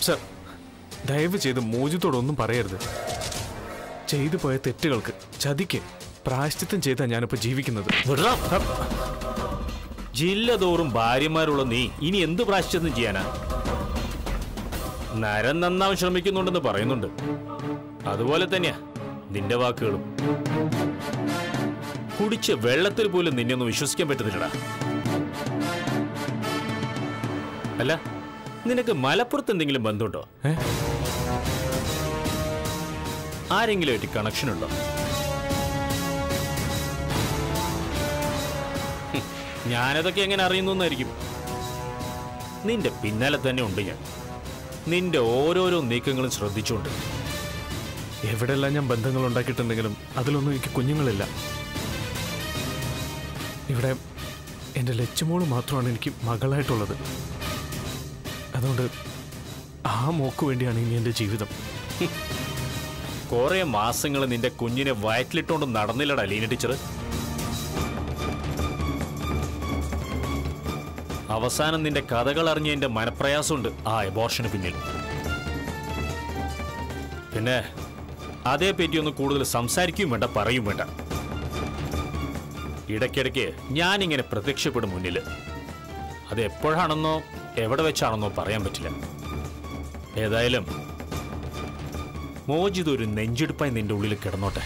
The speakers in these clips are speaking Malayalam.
സർ ദയവ് ചെയ്ത് മോചിത്തോടൊന്നും പറയരുത് ചെയ്തു പോയ തെറ്റുകൾക്ക് ചതിക്ക് പ്രായശ്ചിത്തം ചെയ്താ ഞാനിപ്പോ ജീവിക്കുന്നത് വിടറാം. ജില്ല തോറും ഭാര്യമാരുള്ള നീ ഇനി എന്ത് പ്രാശ്ചിത്തം ചെയ്യാനാ നരം നന്നാവാൻ ശ്രമിക്കുന്നുണ്ടെന്ന് പറയുന്നുണ്ട് അതുപോലെ തന്നെയാ നിന്റെ വാക്കുകളും കുടിച്ച വെള്ളത്തിൽ പോലും നിന്നെ ഒന്നും വിശ്വസിക്കാൻ പറ്റുന്നില്ലടാ അല്ല നിനക്ക് മലപ്പുറത്ത് എന്തെങ്കിലും ബന്ധമുണ്ടോ ഏ? ആരെങ്കിലും ആയിട്ട് കണക്ഷൻ ഉണ്ടോ ഹും, ഞാനതൊക്കെ എങ്ങനെ അറിയുന്നു എന്നായിരിക്കും നിന്റെ പിന്നാലെ തന്നെ ഉണ്ട് ഞാൻ നിന്റെ ഓരോരോ നീക്കങ്ങളും ശ്രദ്ധിച്ചുകൊണ്ട് എവിടെല്ലാം ഞാൻ ബന്ധങ്ങൾ ഉണ്ടാക്കിയിട്ടുണ്ടെങ്കിലും അതിലൊന്നും എനിക്ക് കുഞ്ഞുങ്ങളില്ല ഇവിടെ എൻ്റെ ലച്ചുമോള് മാത്രമാണ് എനിക്ക് മകളായിട്ടുള്ളത് അതുകൊണ്ട് ആ മോക്ക് വേണ്ടിയാണ് ഇനി എൻ്റെ ജീവിതം കുറെ മാസങ്ങൾ നിന്റെ കുഞ്ഞിനെ വയറ്റിലിട്ടുകൊണ്ട് നടന്നില്ലടാ ലീന ടീച്ചർ അവസാനം നിന്റെ കഥകൾ അറിഞ്ഞ എന്റെ മനപ്രയാസമുണ്ട് ആ എബോർഷന് പിന്നിൽ പിന്നെ അതേപ്പറ്റി ഒന്ന് കൂടുതൽ സംസാരിക്കുകയും വേണ്ട പറയും വേണ്ട ഇടയ്ക്കിടയ്ക്ക് ഞാനിങ്ങനെ പ്രത്യക്ഷപ്പെടും മുന്നിൽ അത് എപ്പോഴാണെന്നോ എവിടെ വെച്ചാണെന്നോ പറയാൻ പറ്റില്ല ഏതായാലും മോജിത് ഒരു നെഞ്ചെടുപ്പായി നിന്റെ ഉള്ളിൽ കിടന്നോട്ടെ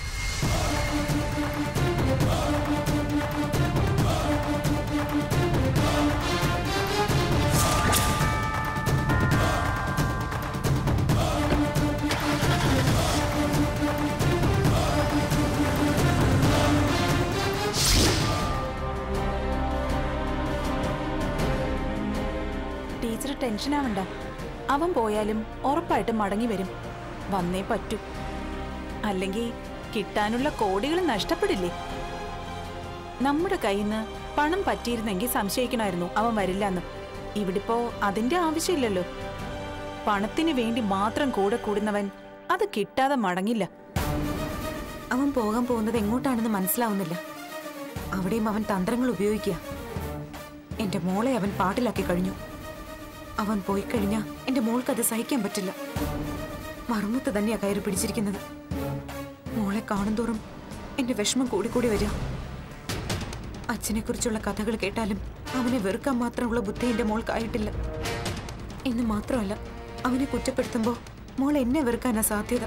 ടീച്ചർ ടെൻഷൻ ആവണ്ട അവൻ പോയാലും ഉറപ്പായിട്ടും മടങ്ങി വരും വന്നേ പറ്റൂ അല്ലെങ്കിൽ കിട്ടാനുള്ള കോടികൾ നഷ്ടപ്പെടില്ലേ നമ്മുടെ കയ്യിൽ നിന്ന് പണം പറ്റിയിരുന്നെങ്കിൽ സംശയിക്കണമായിരുന്നു അവൻ വരില്ലെന്ന് ഇവിടിപ്പോ അതിന്റെ ആവശ്യമില്ലല്ലോ പണത്തിന് വേണ്ടി മാത്രം കൂടെ കൂടുന്നവൻ അത് കിട്ടാതെ മടങ്ങില്ല അവൻ പോകാൻ പോകുന്നത് എങ്ങോട്ടാണെന്ന് മനസ്സിലാവുന്നില്ല അവിടെയും അവൻ തന്ത്രങ്ങൾ ഉപയോഗിക്കുക എന്റെ മോളെ അവൻ പാട്ടിലാക്കി കഴിഞ്ഞു അവൻ പോയി കഴിഞ്ഞാ എന്റെ മോൾക്ക് അത് സഹിക്കാൻ പറ്റില്ല മറുമുത്ത് തന്നെയാ കയറി പിടിച്ചിരിക്കുന്നത് മോളെ കാണുന്തോറും എന്റെ വിഷമം കൂടിക്കൂടി വരിക അച്ഛനെ കുറിച്ചുള്ള കഥകൾ കേട്ടാലും അവനെ വെറുക്കാൻ മാത്രമുള്ള ബുദ്ധി എന്റെ മോൾക്കായിട്ടില്ല എന്ന് മാത്രമല്ല അവനെ കുറ്റപ്പെടുത്തുമ്പോ മോൾ എന്നെ വെറുക്കാനാ സാധ്യത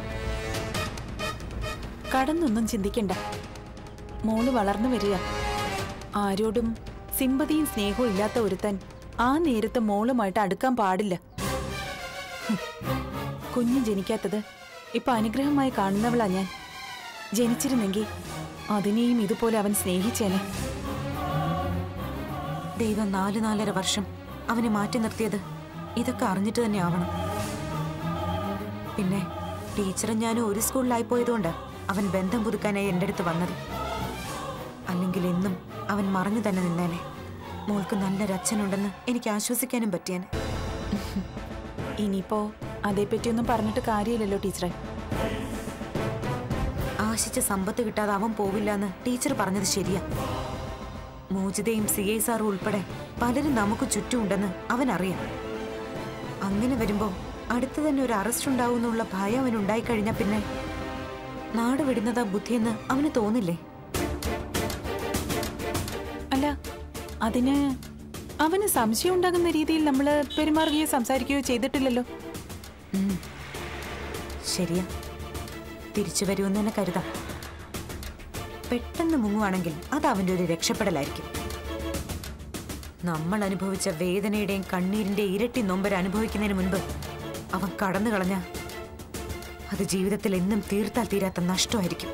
കടന്നൊന്നും ചിന്തിക്കണ്ട മോള് വളർന്നു വരിക ആരോടും സിമ്പതിയും സ്നേഹവും ഇല്ലാത്ത ഒരുത്തൻ ആ നേരത്തെ മോളുമായിട്ട് അടുക്കാൻ പാടില്ല ഹും. കുഞ്ഞ് ജനിക്കാത്തത് ഇപ്പൊ അനുഗ്രഹമായി കാണുന്നവളാ ഞാൻ ജനിച്ചിരുന്നെങ്കിൽ അതിനെയും ഇതുപോലെ അവൻ സ്നേഹിച്ചേനെ ദൈവം നാല് നാലര വർഷം അവനെ മാറ്റി നിർത്തിയത് ഇതൊക്കെ അറിഞ്ഞിട്ട് തന്നെ ആവണം പിന്നെ ടീച്ചറും ഞാനും ഒരു സ്കൂളിലായി പോയതുകൊണ്ട് അവൻ ബന്ധം പുതുക്കാനായി എൻ്റെ അടുത്ത് വന്നത് അല്ലെങ്കിൽ എന്നും അവൻ മറഞ്ഞു തന്നെ നിന്നേനെ മോൾക്ക് നല്ലൊരച്ഛനുണ്ടെന്ന് എനിക്ക് ആശ്വസിക്കാനും പറ്റിയേനെ ഇനിയിപ്പോ അതേപ്പറ്റിയൊന്നും പറഞ്ഞിട്ട് കാര്യമില്ലല്ലോ ടീച്ചറെ ആശിച്ച സമ്പത്ത് കിട്ടാതെ അവൻ പോവില്ല എന്ന് ടീച്ചർ പറഞ്ഞത് ശരിയാ മോചിതയും സി ഐ സാറും ഉൾപ്പെടെ പലരും നമുക്ക് ചുറ്റുമുണ്ടെന്ന് അവൻ അറിയാം അങ്ങനെ വരുമ്പോ അടുത്ത് തന്നെ ഒരു അറസ്റ്റ് ഉണ്ടാവുമെന്നുള്ള ഭയം അവൻ ഉണ്ടായിക്കഴിഞ്ഞാ പിന്നെ നാട് വിടുന്നതാ ബുദ്ധിയെന്ന് അവന് തോന്നില്ലേ അല്ല അതിന് അവന് സംശയം ഉണ്ടാകുന്ന രീതിയിൽ നമ്മൾ പെരുമാറുകയോ സംസാരിക്കുകയോ ചെയ്തിട്ടില്ലല്ലോ ഉം. ശരിയാ തിരിച്ചു വരുമെന്ന് തന്നെ കരുതാം പെട്ടെന്ന് മുങ്ങുവാണെങ്കിൽ അത് അവന്റെ ഒരു രക്ഷപ്പെടലായിരിക്കും നമ്മൾ അനുഭവിച്ച വേദനയുടെയും കണ്ണീരിന്റെയും ഇരട്ടി നൊമ്പര അനുഭവിക്കുന്നതിന് മുൻപ് അവൻ കടന്നു കളഞ്ഞ അത് ജീവിതത്തിൽ എന്നും തീർത്താൽ തീരാത്ത നഷ്ടമായിരിക്കും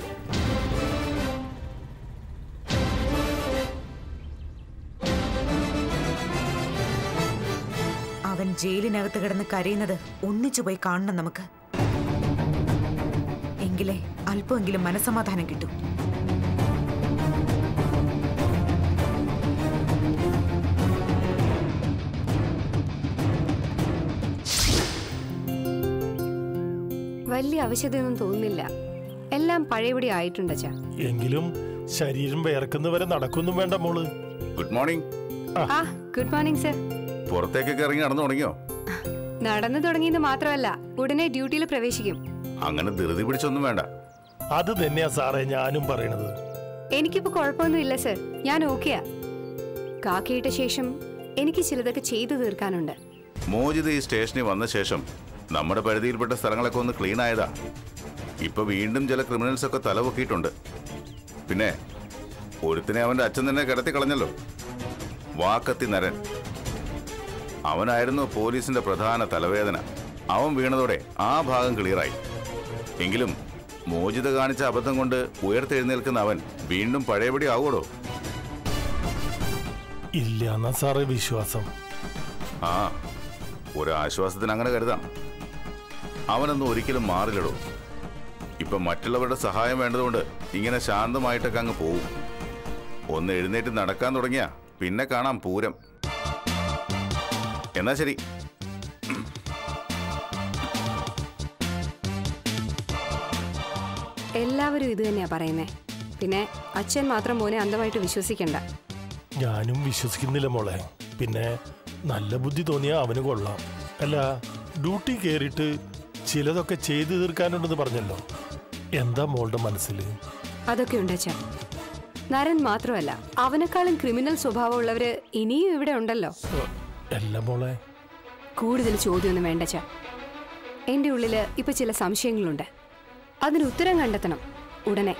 അവൻ ജയിലിനകത്ത് കിടന്ന് കരയുന്നത് ഒന്നിച്ചു പോയി കാണണം നമുക്ക് എങ്കിലേ അല്പമെങ്കിലും മനസമാധാനം കിട്ടും വലിയ ആവശ്യതയൊന്നും തോന്നുന്നില്ല എല്ലാം പഴയപടി ആയിട്ടുണ്ട് അച്ഛാ എങ്കിലും ശരീരം വിയർക്കുന്നവരെ നടക്കൊന്നും വേണ്ട മോള് ഗുഡ് മോർണിംഗ് ആ ഗുഡ് മോർണിംഗ് സർ പുറത്തേക്കൊക്കെ ഇറങ്ങി നടന്നു തുടങ്ങിയോ നടന്നു തുടങ്ങിയെന്ന് മാത്രമല്ല ഉടനെ ഡ്യൂട്ടിയിൽ പ്രവേശിക്കും അങ്ങനെ ധൃതി പിടിച്ചൊന്നും വേണ്ട അത് തന്നെയാ സാറേ ഞാനും പറയണത് എനിക്കിപ്പോ കുഴപ്പമൊന്നുമില്ല സർ ഞാൻ ഓക്കെയാ കാക്കയിട്ട ശേഷം എനിക്ക് ചിലതൊക്കെ ചെയ്തു തീർക്കാനുണ്ട് മോചിത് ഈ സ്റ്റേഷനിൽ വന്ന ശേഷം നമ്മുടെ പരിധിയിൽപ്പെട്ട സ്ഥലങ്ങളൊക്കെ ഒന്ന് ക്ലീൻ ആയതാ ഇപ്പൊ വീണ്ടും ചില ക്രിമിനൽസ് ഒക്കെ തലപൊക്കിയിട്ടുണ്ട് പിന്നെ ഒരുത്തിനെ അവന്റെ അച്ഛൻ തന്നെ കിടത്തി കളഞ്ഞല്ലോ വാക്കത്തി നരൻ അവനായിരുന്നു പോലീസിന്റെ പ്രധാന തലവേദന അവൻ വീണതോടെ ആ ഭാഗം ക്ലിയറായി എങ്കിലും മോചിത കാണിച്ച അബദ്ധം കൊണ്ട് ഉയർത്തെഴുന്നേൽക്കുന്ന അവൻ വീണ്ടും പഴയപടി ആവൂടോ ഇല്ല എന്നാ സാറേ വിശ്വാസം ആ ഒരു ആശ്വാസത്തിന് അങ്ങനെ കരുതാം അവനൊന്നും ഒരിക്കലും മാറില്ലടോ ഇപ്പൊ മറ്റുള്ളവരുടെ സഹായം വേണ്ടതുകൊണ്ട് ഇങ്ങനെ ശാന്തമായിട്ടൊക്കെ അങ്ങ് പോവും ഒന്ന് എഴുന്നേറ്റ് നടക്കാൻ തുടങ്ങിയ പിന്നെ കാണാം പൂരം എന്നാ ശരി എല്ലാവരും ഇത് തന്നെയാ പറയുന്നേ പിന്നെ അച്ഛൻ മാത്രം മോനെ അന്ധമായിട്ട് വിശ്വസിക്കണ്ട ഞാനും വിശ്വസിക്കുന്നില്ല മോളെ പിന്നെ നല്ല ബുദ്ധി തോന്നിയാ അവന് കൊള്ളാം അല്ല ഡ്യൂട്ടി കയറിയിട്ട് ചിലതൊക്കെ ചെയ്തു തീർക്കാനുണ്ടെന്ന് പറഞ്ഞല്ലോ എന്താ മോളുടെ മനസ്സിൽ അതൊക്കെ ഉണ്ട് അച്ഛൻ നരൻ മാത്രമല്ല അവനെക്കാളും ക്രിമിനൽ സ്വഭാവമുള്ളവര് ഇനിയും ഇവിടെ ഉണ്ടല്ലോ അല്ല മോളെ കൂടുതൽ ചോദ്യമൊന്നും വേണ്ട അച്ഛാ എന്റെ ഉള്ളില് ഇപ്പൊ ചില സംശയങ്ങളുണ്ട് അതിന് ഉത്തരം കണ്ടെത്തണം ഉടനെ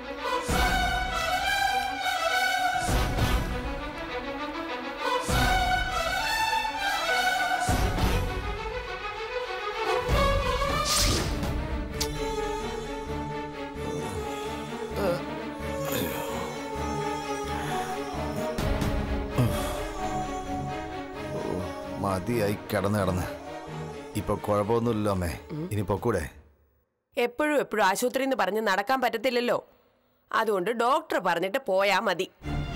മതിയായി കിടന്ന് കിടന്ന് ഇപ്പൊ കുഴപ്പമൊന്നുമില്ലല്ലോ അമ്മേ ഇനി പൊക്കൂടെ എപ്പോഴും എപ്പോഴും ആശുപത്രിയിൽ നിന്ന് പറഞ്ഞ് നടക്കാൻ പറ്റത്തില്ലല്ലോ അതുകൊണ്ട് ഡോക്ടർ പറഞ്ഞിട്ട് പോയാ മതി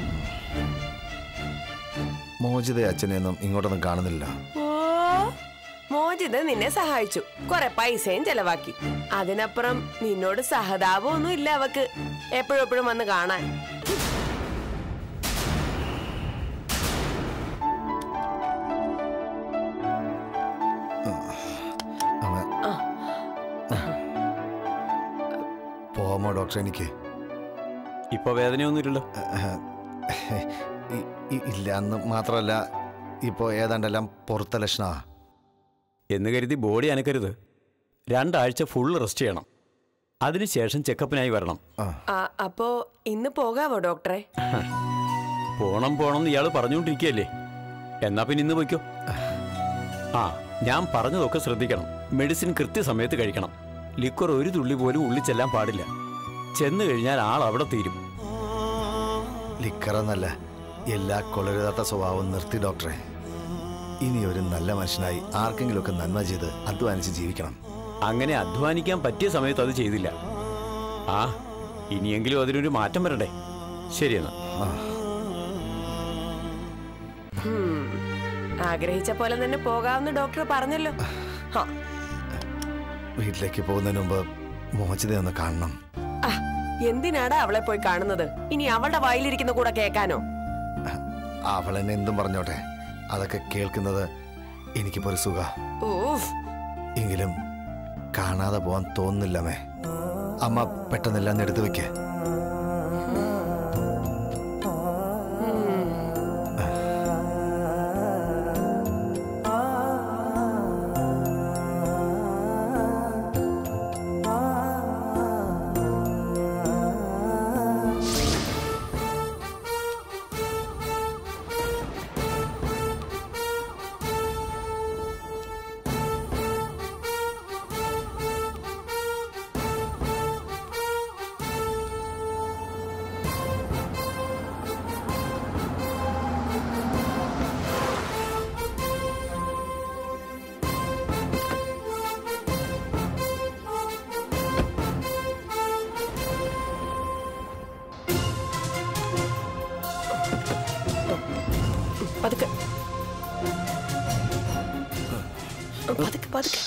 മോചിത അച്ഛനെയൊന്നും ഇങ്ങോട്ടൊന്നും കാണുന്നില്ല ഓ മോചിത് നിന്നെ സഹായിച്ചു കുറെ പൈസയും ചെലവാക്കി അതിനപ്പുറം നിന്നോട് സഹതാപമൊന്നും ഇല്ല അവക്ക് എപ്പോഴും എപ്പോഴും വന്ന് കാണാൻ അമ്മ ആ. പോമോ ഡോക്ടർ എനിക്ക് ഇപ്പൊ വേദനയൊന്നുമില്ലല്ലോ ഇ- ഇ- ഇല്ല അന്ന് മാത്രമല്ല ഇപ്പോൾ ഏതാണ്ടെല്ലാം പുറത്ത ലക്ഷണമാ എന്ന് കരുതി ബോഡി അനക്കരുത് രണ്ടാഴ്ച ഫുൾ റെസ്റ്റ് ചെയ്യണം അതിനുശേഷം ചെക്കപ്പിനായി വരണം ആ, അപ്പോ ഇന്ന് പോകാവോ ഡോക്ടറെ പോണം പോണം എന്ന് ഇയാൾ പറഞ്ഞുകൊണ്ടിരിക്കുകയല്ലേ എന്നാ പിന്നെ ഇന്ന് പോയിക്കോ ആ ഞാൻ പറഞ്ഞതൊക്കെ ശ്രദ്ധിക്കണം മെഡിസിൻ കൃത്യസമയത്ത് കഴിക്കണം ലിക്വർ ഒരു തുള്ളി പോലും ഉള്ളിൽ ചെല്ലാൻ പാടില്ല ചെന്ന് കഴിഞ്ഞാൽ ആൾ അവിടെ തീരും ലിക്കറെന്നല്ല എല്ലാ കൊളരുതാത്ത സ്വഭാവം നിർത്തി ഡോക്ടറെ ഇനി ഒരു നല്ല മനുഷ്യനായി ആർക്കെങ്കിലുമൊക്കെ നന്മ ചെയ്ത് അധ്വാനിച്ച് ജീവിക്കണം അങ്ങനെ അധ്വാനിക്കാൻ പറ്റിയ സമയത്ത് അത് ചെയ്തില്ല ആ ഇനിയെങ്കിലും അതിനൊരു മാറ്റം വരണ്ടേ ശരിയെന്നാ ഹും. ആഗ്രഹിച്ച പോലെ തന്നെ പോകാമെന്ന് ഡോക്ടർ പറഞ്ഞല്ലോ ഹാ വീട്ടിലേക്ക് പോകുന്നതിന് മുമ്പ് മോചിതയൊന്ന് കാണണം ആ, എന്തിനാടാ അവളെ പോയി കാണുന്നത് ഇനി അവളുടെ വായിലിരിക്കുന്ന കൂടെ കേൾക്കാനോ അവൾ എന്നെ എന്തും പറഞ്ഞോട്ടെ അതൊക്കെ കേൾക്കുന്നത് എനിക്കിപ്പോ ഒരു സുഖ ഊഫ് എങ്കിലും കാണാതെ പോവാൻ തോന്നുന്നില്ലമ്മേ അമ്മ പെട്ടെന്നെല്ലാം എടുത്തു വെക്കേ പതുക്കെ പതുക്കെ പതുക്കെ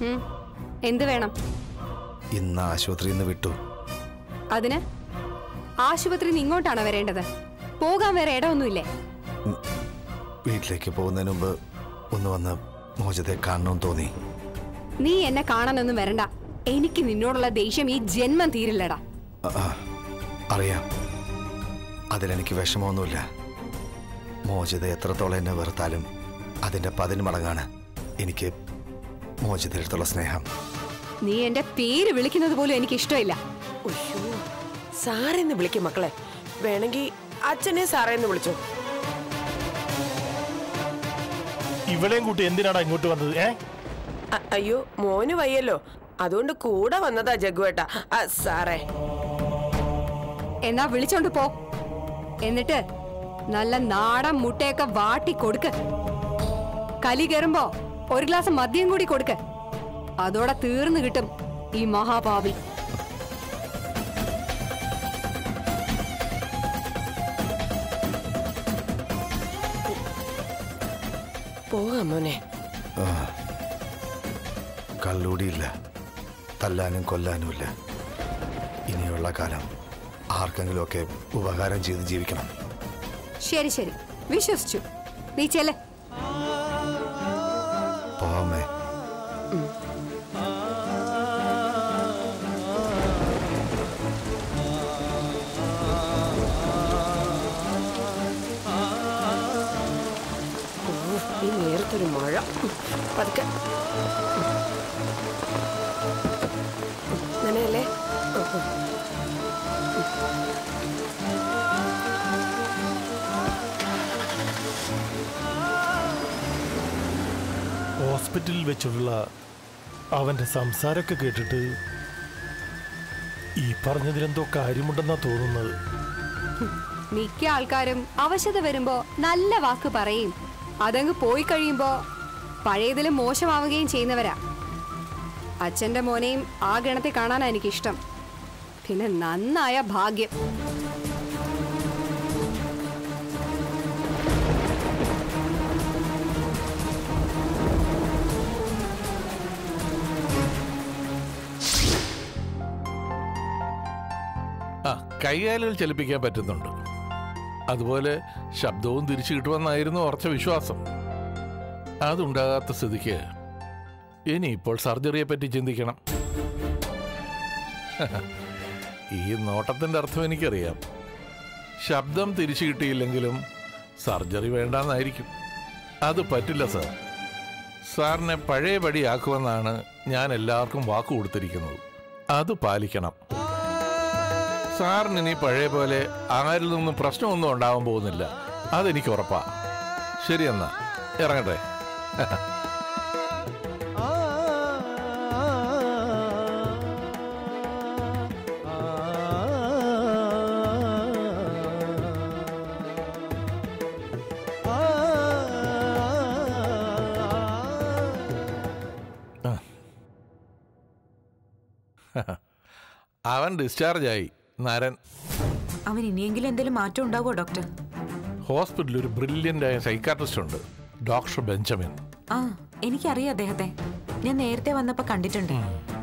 ഉം. എന്ത് വേണം ഇന്ന് ആശുപത്രിയിൽ നിന്ന് വിട്ടു അതിന് ആശുപത്രിയിൽ നിന്ന് ഇങ്ങോട്ടാണോ വരേണ്ടത് പോകാൻ വേറെ ഇടമൊന്നുമില്ലേ വീട്ടിലേക്ക് പോകുന്നതിന് മുമ്പ് ഒന്ന് വന്ന് മോചത്തെ കാണണമെന്ന് തോന്നി നീ എന്നെ കാണാനൊന്നും വരണ്ട എനിക്ക് നിന്നോടുള്ള ദേഷ്യം ഈ ജന്മം തീരില്ലടാ ആ, ആ, അറിയാം അതിലെനിക്ക് വിഷമമൊന്നുമില്ല മോചിത എത്രത്തോളം എന്നെ വെറുത്താലും അതിൻ്റെ പതിന് മടങ്ങാണ് എനിക്ക് മോചിതടുത്തുള്ള സ്നേഹം നീ എന്റെ പേര് വിളിക്കുന്നത് പോലും എനിക്ക് ഇഷ്ടമില്ല ഉയ്യോ, സാറെന്ന് വിളിക്കും മക്കളെ വേണമെങ്കിൽ അച്ഛനെ സാറേന്ന് വിളിച്ചോ ഇവളെയും കൂട്ടി എന്തിനാടാ ഇങ്ങോട്ട് വന്നത് ഏ അ- അയ്യോ മോന് വയ്യല്ലോ അതുകൊണ്ട് കൂടെ വന്നതാ ജഗുവേട്ട ആ, സാറേ എന്നാ വിളിച്ചോണ്ട് പോ എന്നിട്ട് നല്ല നാടൻ മുട്ടയൊക്കെ വാട്ടി കൊടുക്ക് കലി കയറുമ്പോ ഒരു ഗ്ലാസ് മദ്യം കൂടി കൊടുക്ക് അതോടെ തീർന്നു കിട്ടും ഈ മഹാപാവി പോകാം മോനെ ആ. കള്ളൂടിയില്ല തല്ലാനും കൊല്ലാനുമില്ല ഇനിയുള്ള കാലം ആർക്കെങ്കിലുമൊക്കെ ഉപകാരം ചെയ്ത് ജീവിക്കണം ശരി ശരി വിശ്വസിച്ചു നീ ചെല്ലേ പോവാമേ ഓ, ഈ നേരത്തൊരു മഴ പതുക്കെ നനയല്ലേ ഉം, ഉം. ഹോസ്പിറ്റലിൽ വെച്ചുള്ള അവന്റെ സംസാരമൊക്കെ കേട്ടിട്ട് ഈ പറഞ്ഞതിലെന്തോ കാര്യമുണ്ടെന്നാ തോന്നുന്നത് മിക്ക ആൾക്കാരും അവശത വരുമ്പോ നല്ല വാക്ക് പറയും അതങ്ങ് പോയി കഴിയുമ്പോ പഴയതിലും മോശമാവുകയും ചെയ്യുന്നവരാ അച്ഛന്റെ മോനെയും ആ ഗണത്തെ കാണാനാ എനിക്കിഷ്ടം പിന്നെ നന്നായ ഭാഗ്യം ആ കൈകാലുകൾ ചലിപ്പിക്കാൻ പറ്റുന്നുണ്ട് അതുപോലെ ശബ്ദവും തിരിച്ചു കിട്ടുമെന്നായിരുന്നു ഉറച്ച വിശ്വാസം അതുണ്ടാകാത്ത സ്ഥിതിക്ക് ഇനി ഇപ്പോൾ സർജറിയെ പറ്റി ചിന്തിക്കണം ഈ നോട്ടത്തിന്റെ അർത്ഥം എനിക്കറിയാം ശബ്ദം തിരിച്ചു കിട്ടിയില്ലെങ്കിലും സർജറി വേണ്ടാന്നായിരിക്കും അത് പറ്റില്ല സാർ സാറിനെ പഴയപടിയാക്കുമെന്നാണ് ഞാൻ എല്ലാവർക്കും വാക്ക് കൊടുത്തിരിക്കുന്നത് അത് പാലിക്കണം സാറിന് ഇനി പഴയ പോലെ ആരിൽ നിന്നും പ്രശ്നമൊന്നും ഉണ്ടാവാൻ പോകുന്നില്ല അതെനിക്ക് ഉറപ്പാ ശരി എന്നാ ഇറങ്ങട്ടെ അവൻ ഡിസ്ചാർജായി നരൻ അവൻ ഇനിയെങ്കിലും എന്തെങ്കിലും മാറ്റം ഉണ്ടാവോ ഡോക്ടർ ഹോസ്പിറ്റലിൽ ഒരു ബ്രില്യൻ്റ് ആയ സൈക്കാട്രിസ്റ്റ് ഉണ്ട് ഡോക്ടർ ബെഞ്ചമിൻ ആ എനിക്കറിയാം അദ്ദേഹത്തെ ഞാൻ നേരത്തെ വന്നപ്പോ കണ്ടിട്ടുണ്ട്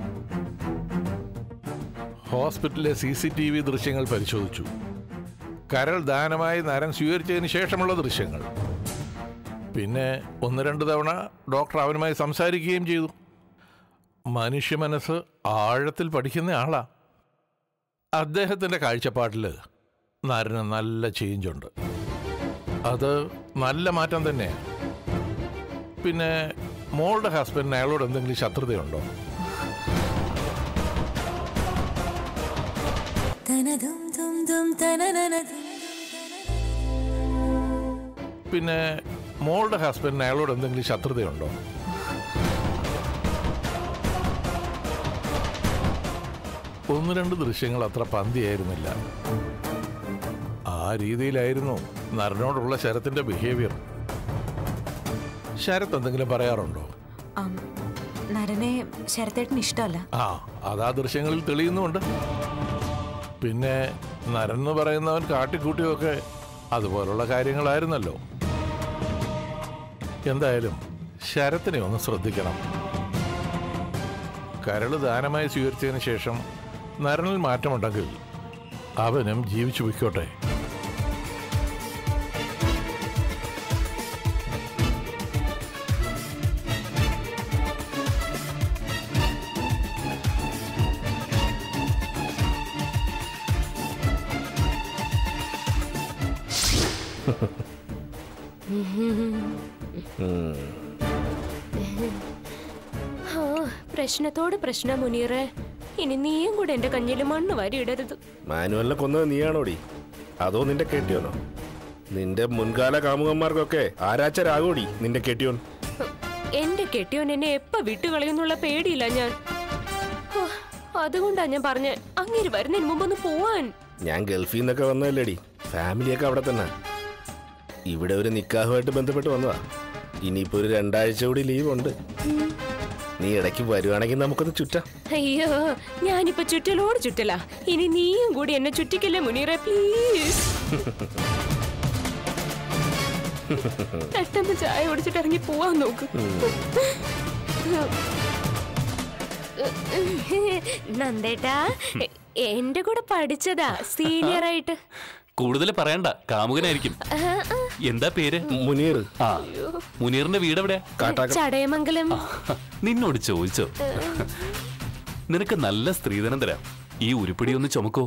ഹോസ്പിറ്റലിലെ സി സി ടി വി ദൃശ്യങ്ങൾ പരിശോധിച്ചു കരൾ ദാനമായി നരൻ സ്വീകരിച്ചതിന് ശേഷമുള്ള ദൃശ്യങ്ങൾ പിന്നെ ഒന്ന് രണ്ട് തവണ ഡോക്ടർ അവനുമായി സംസാരിക്കുകയും ചെയ്തു മനുഷ്യ മനസ്സ് ആഴത്തിൽ പഠിക്കുന്ന ആളാ അദ്ദേഹത്തിൻ്റെ കാഴ്ചപ്പാട്ടിൽ നരന് നല്ല ചേഞ്ച് ഉണ്ട് അത് നല്ല മാറ്റം തന്നെയാണ് പിന്നെ മോളുടെ ഹസ്ബൻഡിന് അയാളോട് എന്തെങ്കിലും ശത്രുതയുണ്ടോ പിന്നെ മോളുടെ ഹസ്ബൻഡിന് അയാളോട് എന്തെങ്കിലും ശത്രുതയുണ്ടോ ഒന്ന് രണ്ട് ദൃശ്യങ്ങൾ അത്ര പന്തിയായിരുന്നില്ല ആ രീതിയിലായിരുന്നു നരനോടുള്ള ശരത്തിന്റെ ബിഹേവിയർ ശരത്ത് എന്തെങ്കിലും പറയാറുണ്ടോ ആം, നരനെ ശരത്തേട്ടന് ഇഷ്ടമല്ല ആ അതാ ദൃശ്യങ്ങളിൽ തെളിയുന്നുമുണ്ട് പിന്നെ നരൻ എന്ന് പറയുന്നവൻ കാട്ടിക്കൂട്ടിയൊക്കെ അതുപോലുള്ള കാര്യങ്ങളായിരുന്നല്ലോ എന്തായാലും ശരത്തിനെ ഒന്ന് ശ്രദ്ധിക്കണം കരൾ ദാനമായി സ്വീകരിച്ചതിന് ശേഷം നരനിൽ മാറ്റമുണ്ടെങ്കിൽ അവനും ജീവിച്ചു പൊയ്ക്കോട്ടെ ആ, പ്രശ്നത്തോട് പ്രശ്ന മുനീറെ ഇനി നീയും കൂടെ എന്റെ കഞ്ഞിൽ മണ്ണ് വാരി ഇടരുത് മാനുവലിനെ കൊന്നത് നീയാണോടി അതോ നിന്റെ കെട്ടിയോനോ നിന്റെ മുൻകാല കാമുകന്മാർക്കൊക്കെ ആരാച്ചരാകോടി നിന്റെ കെട്ടിയോൻ എന്റെ കെട്ടിയോൻ എന്നെ എപ്പ വിട്ടുകളയുന്നുള്ള പേടിയില്ല ഞാൻ ഹോ, അതുകൊണ്ടാ ഞാൻ പറഞ്ഞ അങ്ങേര് വരുന്നതിന് മുമ്പ് ഒന്ന് പോവാൻ ഞാൻ ഗൾഫിൽ നിന്നൊക്കെ വന്നതല്ലേടി ഫാമിലിയൊക്കെ അവിടെ തന്നെ ഇവിടെ ഒരു നിക്കാഹുമായിട്ട് ബന്ധപ്പെട്ട് വന്നതാ ഇനിയിപ്പോ ഒരു രണ്ടാഴ്ച കൂടി ലീവ് ഉണ്ട് നീ ഇടയ്ക്ക് വരുവാണെങ്കിൽ നമുക്കൊന്ന് ചുറ്റാം അയ്യോ ഞാനിപ്പോ ചുറ്റലോട് ചുറ്റല ഇനി നീയും കൂടി എന്നെ ചുറ്റിക്കല്ലേ മുനീറെ പ്ലീസ് പെട്ടെന്ന് ചായ കുടിച്ചിട്ട് ഇറങ്ങി പോവാൻ നോക്ക് നന്ദേട്ടാ എന്റെ കൂടെ പഠിച്ചതാ സീനിയർ ആയിട്ട് കൂടുതൽ പറയണ്ട കാമുകനായിരിക്കും എന്താ പേര് മുനീർ ആ മുനീറിന്റെ വീട് എവിടെയാ ചടയമംഗലം നിന്നോട് ചോദിച്ചോ നിനക്ക് നല്ല സ്ത്രീധനം തരാം ഈ ഉരുപ്പിടി ഒന്ന് ചുമക്കോ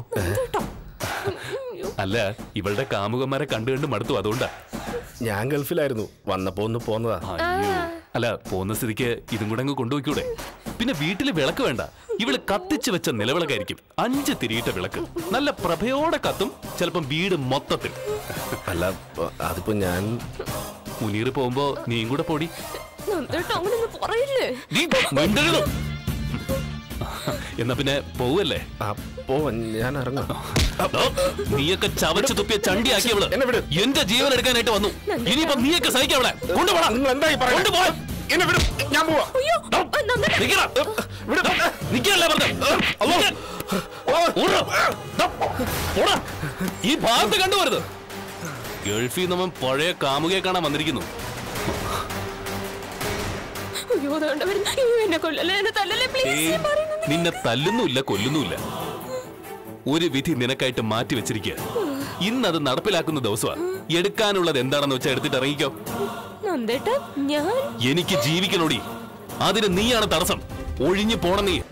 അല്ല ഇവളുടെ കാമുകന്മാരെ കണ്ടു കണ്ട് മടുത്തു അതുകൊണ്ടാ ഞാൻ ഗൾഫിലായിരുന്നു വന്നപ്പോ ഒന്ന് പോന്നതാ അയ്യോ. അല്ല പോകുന്ന സ്ഥിതിക്ക് ഇതും കൂടെ അങ്ങ് കൊണ്ടുപോയിക്കൂടെ പിന്നെ വീട്ടില് വിളക്ക് വേണ്ട ഇവള് കത്തിച്ചു വെച്ച നിലവിളക്കായിരിക്കും അഞ്ച് തിരിയിട്ട വിളക്ക് നല്ല പ്രഭയോടെ കത്തും ചിലപ്പം വീട് മൊത്തത്തിൽ അല്ല അതിപ്പോ ഞാൻ മുനീർ പോകുമ്പോ നീയും കൂടെ പോടി നന്ദേട്ടാ അങ്ങനൊന്നും പറയില്ലേ നീ മിണ്ടരുത്. എന്നാ പിന്നെ പോവല്ലേ അപ്പോ ഞാൻ ഇറങ്ങാം നീയൊക്കെ ചവച്ച് തുപ്പിയ ചണ്ടിയാക്കിയവള് എന്റെ ജീവൻ എടുക്കാനായിട്ട് വന്നു ഇനിയിപ്പോ നീയൊക്കെ സഹിക്കവളെ കൊണ്ടുപോടാ കൊണ്ടുപോ. ഞാൻ പോവാ നിക്കടാ. നിക്കല്ലേ പറഞ്ഞെ? നിക്ക്. ഓടാ. ദാ. ഓടാ. ഈ ഭാഗത്ത് കണ്ടുവരുത് ഗൾഫിൽ നമ്മൻ പഴയ കാമുകയെ കാണാൻ വന്നിരിക്കുന്നു അയ്യോ അതുകൊണ്ട് വരുന്ന അയ്യോ എന്നെ കൊല്ലല്ലേ എന്നെ തല്ലല്ലേ പ്ലീസ് ഏയ്, നിന്നെ തല്ലുന്നുമില്ല കൊല്ലുന്നുമില്ല ഒരു വിധി നിനക്കായിട്ട് മാറ്റി വെച്ചിരിക്കുക ഇന്നത് നടപ്പിലാക്കുന്ന ദിവസമാ എടുക്കാനുള്ളത് എന്താണെന്ന് വെച്ചാൽ എടുത്തിട്ട് ഇറങ്ങിക്കോ നന്ദേട്ടാ ഞാൻ എനിക്ക് ജീവിക്കണോടി അതിന് നീയാണ് തടസ്സം ഒഴിഞ്ഞു പോണം നീ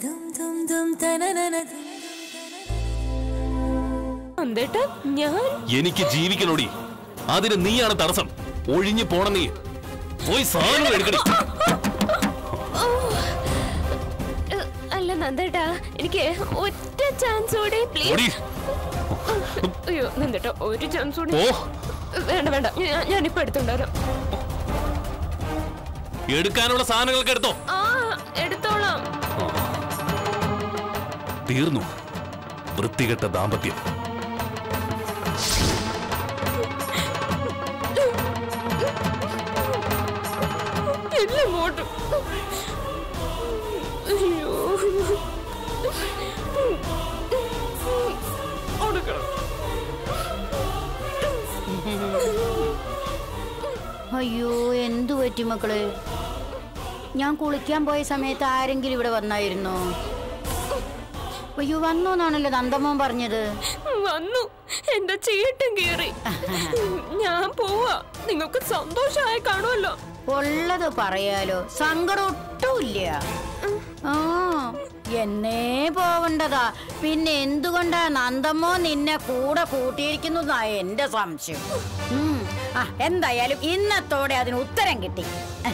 നന്ദേട്ടാ ഞാൻ എനിക്ക് ജീവിക്കണോടി അതിന് നീയാണ് തടസ്സം ഒഴിഞ്ഞു പോണം നീ പോയി സാധനം എടുക്കണി ഏ, അല്ല നന്ദേട്ടാ എനിക്ക് ഒറ്റ ചാൻസ് കൂടി ഓടി. പ്ലീസ് അയ്യോ നന്ദേട്ടാ ഒരു ചാൻസ് കൂടി ഓ വേണ്ട വേണ്ട ഞാൻ- ഞാനിപ്പോ എടുത്തുണ്ടാരാം എടുക്കാനുള്ള സാധനങ്ങളൊക്കെ എടുത്തോ ആ എടുത്തോളാം തീർന്നു വൃത്തികെട്ട ദാമ്പത്യം എല്ലാം മോട്ടും അയ്യോ കൊടുക്കണം അയ്യോ എന്തു പറ്റി മക്കള് ഞാൻ കുളിക്കാൻ പോയ സമയത്ത് ആരെങ്കിലും ഇവിടെ വന്നായിരുന്നോ അയ്യോ വന്നു എന്നാണല്ലോ നന്ദമ്മൻ പറഞ്ഞത് വന്നു എന്റെ ചീട്ടും കീറി ഞാൻ പോവാ നിങ്ങൾക്ക് സന്തോഷമായി കാണുമല്ലോ ഉള്ളത് പറയാലോ സങ്കടം ഒട്ടുമില്ല ആ എന്നേ പോവണ്ടതാ പിന്നെ എന്തുകൊണ്ടാ നന്ദമ്മോ നിന്നെ കൂടെ കൂട്ടിയിരിക്കുന്നതാ എന്റെ സംശയം ഉം. ആ എന്തായാലും ഇന്നത്തോടെ അതിന് ഉത്തരം കിട്ടി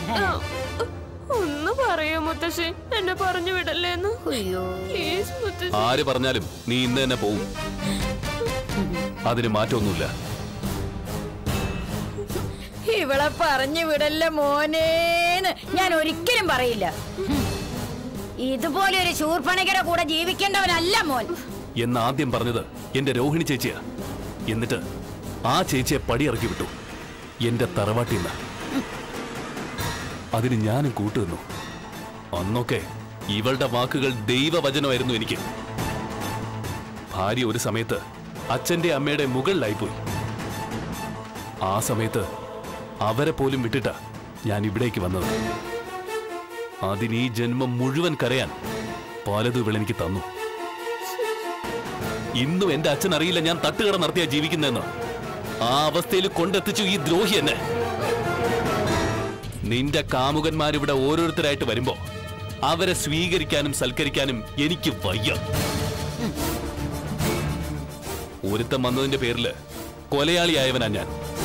ഒന്ന് പറയൂ മുത്തശ്ശി എന്നെ പറഞ്ഞു വിടല്ലേന്ന് അയ്യോ പ്ലീസ് മുത്തശ്ശി ആര് പറഞ്ഞാലും നീ ഇന്ന് തന്നെ പോവും അതിന് മാറ്റമൊന്നുമില്ല ഇവളെ പറഞ്ഞു വിടല്ല മോനേന്ന് ഞാൻ ഒരിക്കലും പറയില്ല ഹും. ഇതുപോലെ ഒരു ശൂർപ്പണികര കൂടെ ജീവിക്കേണ്ടവനല്ല മോൻ എന്ന് ആദ്യം പറഞ്ഞത് എന്റെ രോഹിണി ചേച്ചിയാ എന്നിട്ട് ആ ചേച്ചിയെ പടിയിറക്കി വിട്ടു എന്റെ തറവാട്ടിൽ നിന്ന് അതിന് ഞാനും കൂട്ടുനിന്നു അന്നൊക്കെ ഇവളുടെ വാക്കുകൾ ദൈവവചനമായിരുന്നു എനിക്ക് ഭാര്യ ഒരു സമയത്ത് അച്ഛന്റെ അമ്മയുടെ മുകളിലായിപ്പോയി ആ സമയത്ത് അവരെ പോലും വിട്ടിട്ടാ ഞാൻ ഇവിടേക്ക് വന്നത് അതിന് ഈ ജന്മം മുഴുവൻ കരയാൻ പലതും ഇവൾ എനിക്ക് തന്നു ഇന്നും എന്റെ അച്ഛൻ അറിയില്ല ഞാൻ തട്ടുകട നടത്തിയാ ജീവിക്കുന്നതെന്ന് ആ അവസ്ഥയിൽ കൊണ്ടെത്തിച്ചു ഈ ദ്രോഹി എന്നെ നിന്റെ കാമുകന്മാരിവിടെ ഓരോരുത്തരായിട്ട് വരുമ്പോ അവരെ സ്വീകരിക്കാനും സൽക്കരിക്കാനും എനിക്ക് വയ്യ ഒരുത്തം വന്നതിന്റെ പേരില് കൊലയാളിയായവനാ ഞാൻ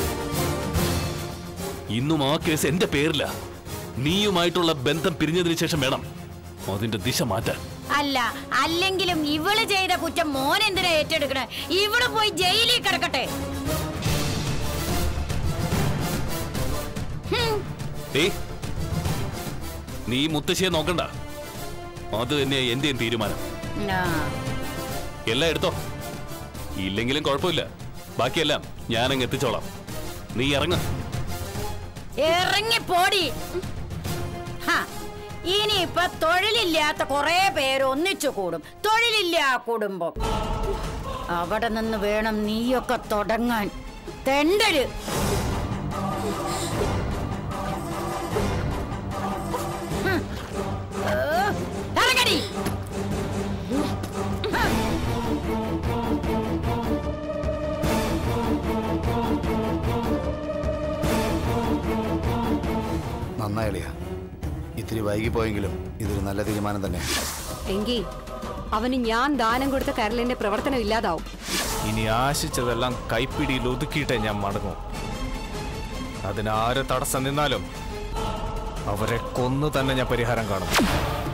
ഇന്നും ആ കേസ് എന്റെ പേരില നീയുമായിട്ടുള്ള ബന്ധം പിരിഞ്ഞതിന് ശേഷം വേണം അതിന്റെ ദിശ മാറ്റാൻ അല്ല അല്ലെങ്കിലും ഇവള് ചെയ്ത കുറ്റം മോൻ എന്തിനാ ഏറ്റെടുക്കണേ ഇവള് പോയി ജയിലിൽ കിടക്കട്ടെ ഏയ് നീ മുത്തശ്ശിയെ നോക്കണ്ട അത് തന്നെ എന്റെയും തീരുമാനം ആ, എല്ലാം എടുത്തോ ഇല്ലെങ്കിലും കുഴപ്പമില്ല ബാക്കിയെല്ലാം ഞാനങ്ങ് എത്തിച്ചോളാം നീ ഇറങ്ങ ഇറങ്ങി പോടി ഹ, ഇനിയിപ്പൊ തൊഴിലില്ലാത്ത കുറെ പേര് ഒന്നിച്ചു കൂടും തൊഴിലില്ല കുടുംബം അവിടെ നിന്ന് വേണം നീയൊക്കെ തുടങ്ങാൻ തെണ്ടല് ഹ്. ഏ, ഇറങ്ങടി നന്നായിളിയ ഇത്തിരി വൈകിപ്പോയെങ്കിലും ഇതൊരു നല്ല തീരുമാനം തന്നെ എങ്കിൽ അവന് ഞാൻ ദാനം കൊടുത്ത കരളിന്റെ പ്രവർത്തനം ഇല്ലാതാവും ഇനി ആശിച്ചതെല്ലാം കൈപ്പിടിയിൽ ഒതുക്കിയിട്ടേ ഞാൻ മടങ്ങും അതിനാര് തടസ്സം നിന്നാലും അവരെ കൊന്നു തന്നെ ഞാൻ പരിഹാരം കാണും